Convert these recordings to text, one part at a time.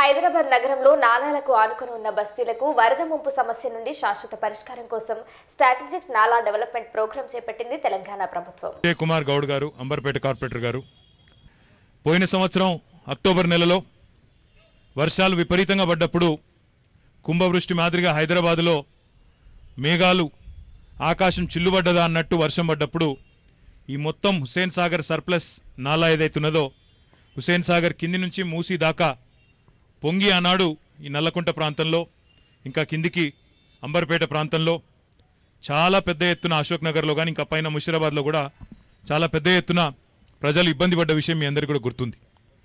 హైదరాబాద్ నగరంలో నాలాలకు ఆనుకుని ఉన్న బస్తీలకు వరద ముంపు సమస్య నుండి శాశ్వత పరిష్కారం కోసం స్ట్రాటజిక్ నాలా డెవలప్మెంట్ ప్రోగ్రాం చేపట్టింది తెలంగాణ ప్రభుత్వం విజయ్ కుమార్ గౌడ్ గారు అంబర్పేట కార్పొరేటర్ గారు పోయిన సంవత్సరం అక్టోబర్ నెలలో వర్షాలు విపరీతంగా పడ్డప్పుడు కుంభవృష్టి మాదిరిగా హైదరాబాదులో మేఘాలు ఆకాశం చిల్లుబడ్డదా అన్నట్టు వర్షం పడ్డప్పుడు ఈ మొత్తం హుసేన్ సాగర్ సర్ప్లస్ నాలా ఏదైతున్నదో హుసేన్ సాగర్ కింది నుంచి మూసి దాకా పొంగి ఆనాడు ఈ నల్లకుంట ప్రాంతంలో ఇంకా కిందికి అంబర్పేట ప్రాంతంలో చాలా పెద్ద ఎత్తున అశోక్ నగర్లో కానీ ఇంకా పైన ముషిరాబాద్లో కూడా చాలా పెద్ద ఎత్తున ప్రజలు ఇబ్బంది పడ్డ విషయం మీ అందరికీ కూడా గుర్తుంది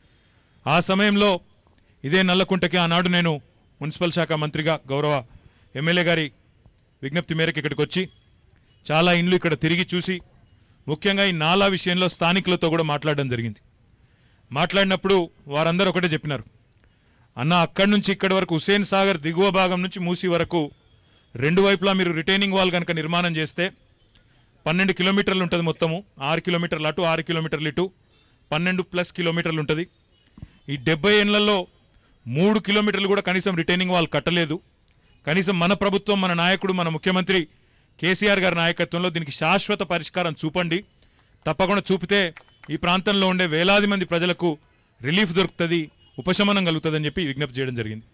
ఆ సమయంలో ఇదే నల్లకుంటకి ఆనాడు నేను మున్సిపల్ శాఖ మంత్రిగా గౌరవ ఎమ్మెల్యే గారి విజ్ఞప్తి మేరకు ఇక్కడికి వచ్చి చాలా ఇండ్లు ఇక్కడ తిరిగి చూసి ముఖ్యంగా ఈ నాలా విషయంలో స్థానికులతో కూడా మాట్లాడడం జరిగింది మాట్లాడినప్పుడు వారందరూ ఒకటే చెప్పినారు అన్న అక్కడి నుంచి ఇక్కడి వరకు హుసేన్ సాగర్ దిగువ భాగం నుంచి మూసి వరకు రెండు వైపులా మీరు రిటైనింగ్ వాల్ కనుక నిర్మాణం చేస్తే పన్నెండు కిలోమీటర్లు ఉంటుంది మొత్తము ఆరు కిలోమీటర్లు అటు ఆరు కిలోమీటర్లు ఇటు పన్నెండు ప్లస్ కిలోమీటర్లు ఉంటుంది ఈ డెబ్బై ఏళ్లలో మూడు కిలోమీటర్లు కూడా కనీసం రిటైనింగ్ వాల్ కట్టలేదు కనీసం మన ప్రభుత్వం మన నాయకుడు మన ముఖ్యమంత్రి కేసీఆర్ గారి నాయకత్వంలో దీనికి శాశ్వత పరిష్కారం చూపండి తప్పకుండా చూపితే ఈ ప్రాంతంలో ఉండే వేలాది మంది ప్రజలకు రిలీఫ్ దొరుకుతుంది ఉపశమనం కలుగుతుందని చెప్పి విజ్ఞప్తి చేయడం జరిగింది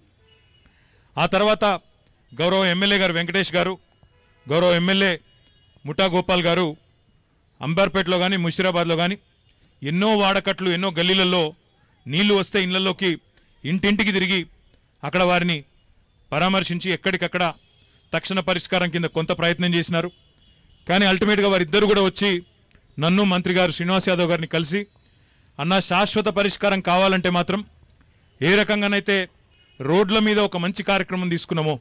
ఆ తర్వాత గౌరవ ఎమ్మెల్యే గారు వెంకటేష్ గారు గౌరవ ఎమ్మెల్యే ముఠా గోపాల్ గారు అంబర్పేటలో కానీ ముషిరాబాద్లో కానీ ఎన్నో వాడకట్లు ఎన్నో గల్లీలలో నీళ్లు వస్తే ఇళ్లలోకి ఇంటింటికి తిరిగి అక్కడ వారిని పరామర్శించి ఎక్కడికక్కడ తక్షణ పరిష్కారం కింద కొంత ప్రయత్నం చేసినారు కానీ అల్టిమేట్గా వారిద్దరు కూడా వచ్చి నన్ను మంత్రి గారు శ్రీనివాస్ యాదవ్ గారిని కలిసి అన్న శాశ్వత పరిష్కారం కావాలంటే మాత్రం ఏ రకంగానైతే రోడ్ల మీద ఒక మంచి కార్యక్రమం తీసుకున్నామో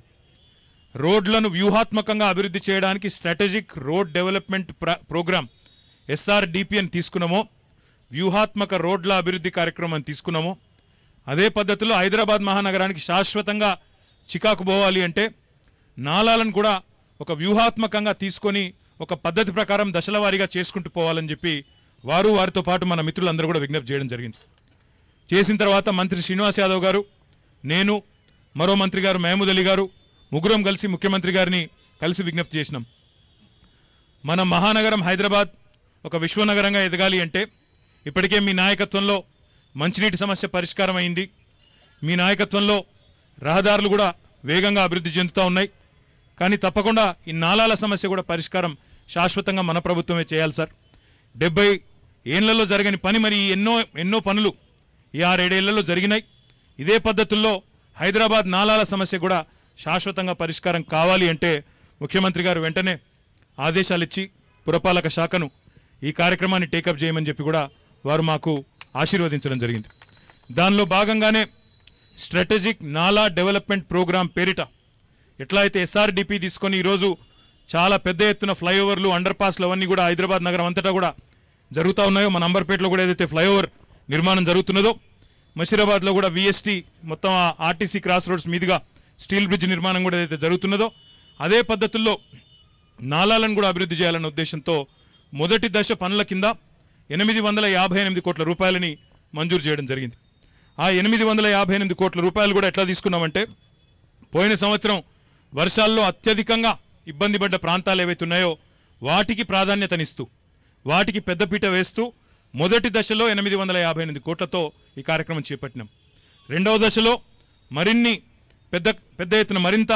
రోడ్లను వ్యూహాత్మకంగా అభివృద్ధి చేయడానికి స్ట్రాటజిక్ రోడ్ డెవలప్మెంట్ ప్ర- ప్రోగ్రామ్ ఎస్ఆర్డిపిఎన్ తీసుకున్నామో వ్యూహాత్మక రోడ్ల అభివృద్ధి కార్యక్రమం తీసుకున్నామో అదే పద్ధతిలో హైదరాబాద్ మహానగరానికి శాశ్వతంగా చికాకు పోవాలి అంటే నాలాలను కూడా ఒక వ్యూహాత్మకంగా తీసుకొని ఒక పద్ధతి ప్రకారం దశల వారీగా చేసుకుంటూ పోవాలని చెప్పి వారు వారితో పాటు మన మిత్రులందరూ కూడా విజ్ఞప్తి చేయడం జరిగింది చేసిన తర్వాత మంత్రి శ్రీనివాస్ యాదవ్ గారు నేను మరో మంత్రి గారు మహమూద్ అలీ గారు ముగ్గురం కలిసి ముఖ్యమంత్రి గారిని కలిసి విజ్ఞప్తి చేసినాం మన మహానగరం హైదరాబాద్ ఒక విశ్వనగరంగా ఎదగాలి అంటే ఇప్పటికే మీ నాయకత్వంలో మంచినీటి సమస్య పరిష్కారం అయింది మీ నాయకత్వంలో రహదారులు కూడా వేగంగా అభివృద్ధి చెందుతూ ఉన్నాయి కానీ తప్పకుండా ఈ నాలాల సమస్య కూడా పరిష్కారం శాశ్వతంగా మన ప్రభుత్వమే చేయాలి సార్ డెబ్బై ఏళ్లలో జరగని పని మరి ఈ ఎన్నో ఎన్నో పనులు ఈ ఆరేడేళ్లలో జరిగినాయి ఇదే పద్ధతుల్లో హైదరాబాద్ నాలాల సమస్య కూడా శాశ్వతంగా పరిష్కారం కావాలి అంటే ముఖ్యమంత్రి గారు వెంటనే ఆదేశాలు ఇచ్చి పురపాలక శాఖను ఈ కార్యక్రమాన్ని టేకప్ చేయమని చెప్పి కూడా వారు మాకు ఆశీర్వదించడం జరిగింది దానిలో భాగంగానే స్ట్రాటజిక్ నాలా డెవలప్మెంట్ ప్రోగ్రాం పేరిట ఎట్లా అయితే ఎస్ఆర్డిపి తీసుకొని ఈరోజు చాలా పెద్ద ఎత్తున ఫ్లైఓవర్లు అండర్ పాస్లు అవన్నీ కూడా హైదరాబాద్ నగరం అంతటా కూడా జరుగుతూ ఉన్నాయో మన అంబర్పేటలో కూడా ఏదైతే ఫ్లైఓవర్ నిర్మాణం జరుగుతున్నదో మషీరాబాద్లో కూడా విఎస్టీ మొత్తం ఆ ఆర్టీసీ క్రాస్ రోడ్స్ మీదుగా స్టీల్ బ్రిడ్జ్ నిర్మాణం కూడా ఏదైతే జరుగుతున్నదో అదే పద్ధతుల్లో నాలాలను కూడా అభివృద్ధి చేయాలన్న ఉద్దేశంతో మొదటి దశ పనుల కింద ఎనిమిది వందల యాభై ఎనిమిది కోట్ల రూపాయలని మంజూరు చేయడం జరిగింది ఆ ఎనిమిది వందల యాభై ఎనిమిది కోట్ల రూపాయలు కూడా ఎట్లా తీసుకున్నామంటే పోయిన సంవత్సరం వర్షాల్లో అత్యధికంగా ఇబ్బంది పడ్డ ప్రాంతాలు ఏవైతే ఉన్నాయో వాటికి ప్రాధాన్యతనిస్తూ వాటికి పెద్దపీట వేస్తూ మొదటి దశలో ఎనిమిది వందల యాభై ఎనిమిది కోట్లతో ఈ కార్యక్రమం చేపట్టినాం రెండవ దశలో మరిన్ని పెద్ద పెద్ద ఎత్తున మరింత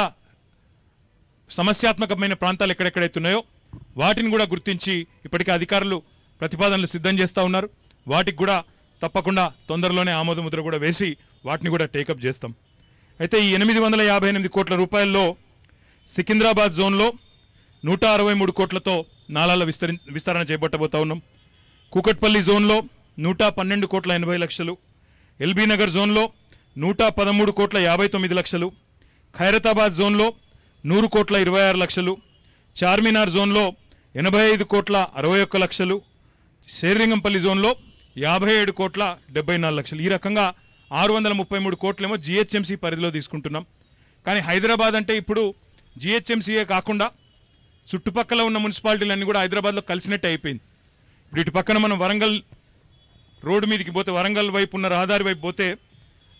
సమస్యాత్మకమైన ప్రాంతాలు ఎక్కడెక్కడైతే ఉన్నాయో వాటిని కూడా గుర్తించి ఇప్పటికే అధికారులు ప్రతిపాదనలు సిద్ధం చేస్తా ఉన్నారు వాటికి కూడా తప్పకుండా తొందరలోనే ఆమోద ముద్ర కూడా వేసి వాటిని కూడా టేకప్ చేస్తాం అయితే ఈ ఎనిమిది వందల యాభై ఎనిమిది కోట్ల రూపాయల్లో సికింద్రాబాద్ జోన్లో నూట అరవై మూడు కోట్లతో నాలాల విస్తరి విస్తరణ చేపట్టబోతా ఉన్నాం కూకట్పల్లి జోన్లో నూట పన్నెండు కోట్ల ఎనభై లక్షలు ఎల్బీ నగర్ జోన్లో నూట పదమూడు కోట్ల యాభై తొమ్మిది లక్షలు ఖైరతాబాద్ జోన్లో నూరు కోట్ల ఇరవై ఆరు లక్షలు చార్మినార్ జోన్లో ఎనభై ఐదు కోట్ల అరవై ఒక్క లక్షలు శేరింగంపల్లి జోన్లో యాభై ఏడు కోట్ల డెబ్బై నాలుగు లక్షలు ఈ రకంగా ఆరు వందల ముప్పై మూడు కోట్లేమో జిహెచ్ఎంసీ పరిధిలో తీసుకుంటున్నాం కానీ హైదరాబాద్ అంటే ఇప్పుడు జిహెచ్ఎంసీయే కాకుండా చుట్టుపక్కల ఉన్న మున్సిపాలిటీలన్నీ కూడా హైదరాబాద్లో కలిసినట్టే అయిపోయింది ఇప్పుడు ఇటు పక్కన మనం వరంగల్ రోడ్డు మీదకి పోతే వరంగల్ వైపు ఉన్న రహదారి వైపు పోతే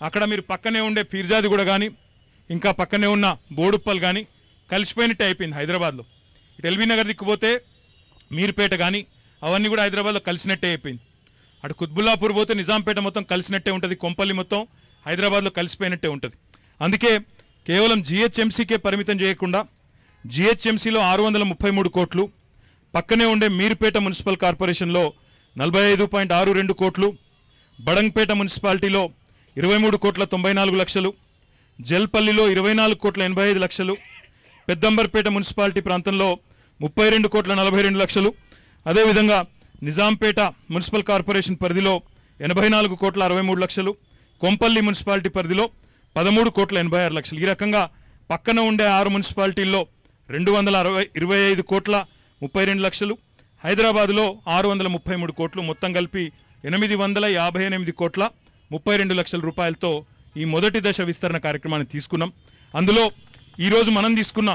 అక్కడ మీరు పక్కనే ఉండే పీర్జాది కూడా కానీ ఇంకా పక్కనే ఉన్న బోడుప్పల్ కానీ కలిసిపోయినట్టే అయిపోయింది హైదరాబాద్లో ఇటు ఎల్బీ నగర్ దిక్కుపోతే మీర్పేట కానీ అవన్నీ కూడా హైదరాబాద్లో కలిసినట్టే అయిపోయింది అటు కుత్బుల్లాపూర్ పోతే నిజాంపేట మొత్తం కలిసినట్టే ఉంటుంది కొంపల్లి మొత్తం హైదరాబాద్లో కలిసిపోయినట్టే ఉంటుంది అందుకే కేవలం జిహెచ్ఎంసీకే పరిమితం చేయకుండా జిహెచ్ఎంసీలో ఆరు వందల ముప్పై మూడు కోట్లు పక్కనే ఉండే మీర్పేట మున్సిపల్ కార్పొరేషన్లో నలభై ఐదు పాయింట్ ఆరు రెండు కోట్లు బడంగ్పేట మున్సిపాలిటీలో ఇరవై మూడు కోట్ల తొంభై నాలుగు లక్షలు జల్పల్లిలో ఇరవై నాలుగు కోట్ల ఎనభై ఐదు లక్షలు పెద్దంబర్పేట మున్సిపాలిటీ ప్రాంతంలో ముప్పై రెండు కోట్ల నలభై రెండు లక్షలు అదేవిధంగా నిజాంపేట మున్సిపల్ కార్పొరేషన్ పరిధిలో ఎనభై నాలుగు కోట్ల అరవై మూడు లక్షలు కొంపల్లి మున్సిపాలిటీ పరిధిలో పదమూడు కోట్ల ఎనభై ఆరు లక్షలు ఈ రకంగా పక్కన ఉండే ఆరు మున్సిపాలిటీల్లో రెండు వందల అరవై ఇరవై ఐదు కోట్ల ముప్పై రెండు లక్షలు హైదరాబాద్లో ఆరు వందల ముప్పై మూడు కోట్లు మొత్తం కలిపి ఎనిమిది వందల యాభై ఎనిమిది కోట్ల ముప్పై రెండు లక్షల రూపాయలతో ఈ మొదటి దశ విస్తరణ కార్యక్రమాన్ని తీసుకున్నాం అందులో ఈరోజు మనం తీసుకున్న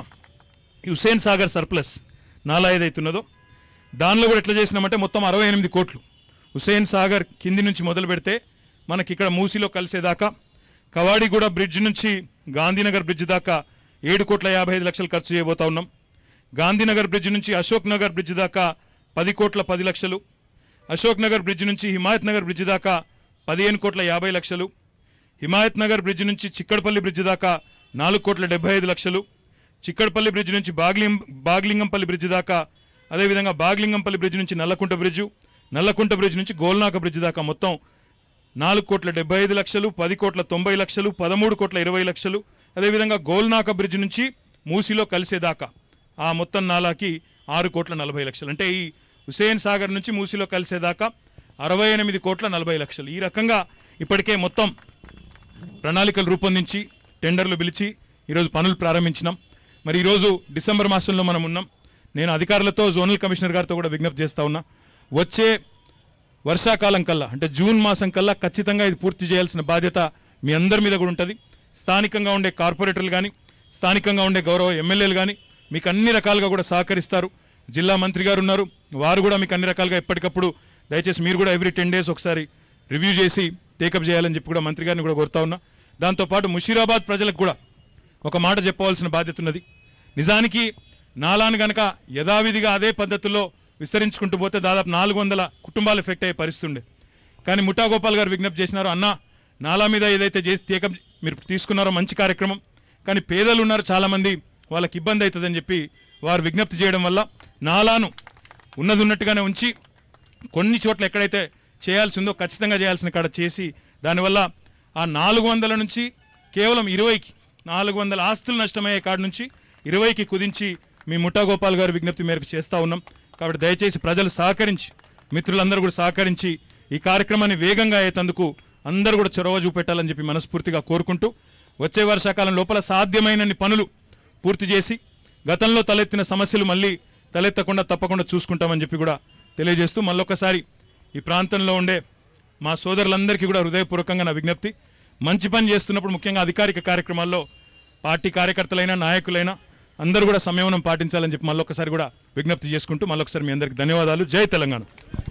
ఈ హుసేన్ సాగర్ సర్ప్లస్ నాలా ఏదైతున్నదో దానిలో కూడా ఎట్లా చేసినామంటే మొత్తం అరవై ఎనిమిది కోట్లు హుసేన్ సాగర్ కింది నుంచి మొదలు పెడితే మనకి ఇక్కడ మూసిలో కలిసేదాకా కవాడిగూడ బ్రిడ్జ్ నుంచి గాంధీనగర్ బ్రిడ్జ్ దాకా ఏడు కోట్ల యాభై ఐదు లక్షలు ఖర్చు చేయబోతా ఉన్నాం గాంధీనగర్ బ్రిడ్జ్ నుంచి అశోక్ నగర్ బ్రిడ్జ్ దాకా పది కోట్ల పది లక్షలు అశోక్ నగర్ బ్రిడ్జ్ నుంచి హిమాయత్ నగర్ బ్రిడ్జ్ దాకా పదిహేను కోట్ల యాభై లక్షలు హిమాయత్ నగర్ బ్రిడ్జ్ నుంచి చిక్కడపల్లి బ్రిడ్జ్ దాకా నాలుగు కోట్ల డెబ్బై ఐదు లక్షలు చిక్కడపల్లి బ్రిడ్జ్ నుంచి బాగ్లిం బాగ్లింగంపల్లి బ్రిడ్జ్ దాకా అదేవిధంగా బాగ్లింగంపల్లి బ్రిడ్జ్ నుంచి నల్లకుంట బ్రిడ్జ్ నల్లకుంట బ్రిడ్జ్ నుంచి గోల్నాక బ్రిడ్జ్ దాకా మొత్తం నాలుగు కోట్ల డెబ్బై ఐదు లక్షలు పది కోట్ల తొంభై లక్షలు పదమూడు కోట్ల ఇరవై లక్షలు అదేవిధంగా గోల్నాక బ్రిడ్జ్ నుంచి మూసిలో కలిసేదాకా ఆ మొత్తం నాలాకి ఆరు కోట్ల నలభై లక్షలు అంటే ఈ హుసేన్ సాగర్ నుంచి మూసిలో కలిసేదాకా అరవై ఎనిమిది కోట్ల నలభై లక్షలు ఈ రకంగా ఇప్పటికే మొత్తం ప్రణాళికలు రూపొందించి టెండర్లు పిలిచి ఈరోజు పనులు ప్రారంభించినాం మరి ఈరోజు డిసెంబర్ మాసంలో మనం ఉన్నాం నేను అధికారులతో జోనల్ కమిషనర్ గారితో కూడా విజ్ఞప్తి చేస్తా ఉన్నా వచ్చే వర్షాకాలం కల్లా అంటే జూన్ మాసం కల్లా ఖచ్చితంగా ఇది పూర్తి చేయాల్సిన బాధ్యత మీ అందరి మీద కూడా ఉంటుంది స్థానికంగా ఉండే కార్పొరేటర్లు కానీ స్థానికంగా ఉండే గౌరవ ఎమ్మెల్యేలు కానీ మీకు అన్ని రకాలుగా కూడా సహకరిస్తారు జిల్లా మంత్రి గారు ఉన్నారు వారు కూడా మీకు అన్ని రకాలుగా ఎప్పటికప్పుడు దయచేసి మీరు కూడా ఎవ్రీ టెన్ డేస్ ఒకసారి రివ్యూ చేసి టేకప్ చేయాలని చెప్పి కూడా మంత్రి గారిని కూడా కోరుతా ఉన్నా దాంతోపాటు ముషీరాబాద్ ప్రజలకు కూడా ఒక మాట చెప్పవలసిన బాధ్యత ఉన్నది నిజానికి నాలాను గనక యథావిధిగా అదే పద్ధతుల్లో విస్తరించుకుంటూ పోతే దాదాపు నాలుగు వందల కుటుంబాలు ఎఫెక్ట్ అయ్యే పరిస్థితి ఉండే కానీ ముఠా గోపాల్ గారు విజ్ఞప్తి చేసినారు అన్న నాలా మీద ఏదైతే చేసి టేకప్ మీరు తీసుకున్నారో మంచి కార్యక్రమం కానీ పేదలు ఉన్నారు చాలా మంది వాళ్ళకి ఇబ్బంది అవుతుందని చెప్పి వారు విజ్ఞప్తి చేయడం వల్ల నాలాను ఉన్నది ఉన్నట్టుగానే ఉంచి కొన్ని చోట్ల ఎక్కడైతే చేయాల్సిందో ఖచ్చితంగా చేయాల్సిన కాడ చేసి దానివల్ల ఆ నాలుగు వందల నుంచి కేవలం ఇరవైకి నాలుగు వందల ఆస్తులు నష్టమయ్యే కాడ నుంచి ఇరవైకి కుదించి మీ ముఠా గోపాల్ గారి విజ్ఞప్తి మేరకు చేస్తా ఉన్నాం కాబట్టి దయచేసి ప్రజలు సహకరించి మిత్రులందరూ కూడా సహకరించి ఈ కార్యక్రమాన్ని వేగంగా అయ్యేందుకు అందరూ కూడా చొరవ చూపెట్టాలని చెప్పి మనస్ఫూర్తిగా కోరుకుంటూ వచ్చే వర్షాకాలం లోపల సాధ్యమైనన్ని పనులు పూర్తి చేసి గతంలో తలెత్తిన సమస్యలు మళ్ళీ తలెత్తకుండా తప్పకుండా చూసుకుంటామని చెప్పి కూడా తెలియజేస్తూ మళ్ళొకసారి ఈ ప్రాంతంలో ఉండే మా సోదరులందరికీ కూడా హృదయపూర్వకంగా నా విజ్ఞప్తి మంచి పని చేస్తున్నప్పుడు ముఖ్యంగా అధికారిక కార్యక్రమాల్లో పార్టీ కార్యకర్తలైనా నాయకులైనా అందరూ కూడా సంయమనం పాటించాలని చెప్పి మళ్ళొకసారి కూడా విజ్ఞప్తి చేసుకుంటూ మళ్ళొకసారి మీ అందరికీ ధన్యవాదాలు జై తెలంగాణ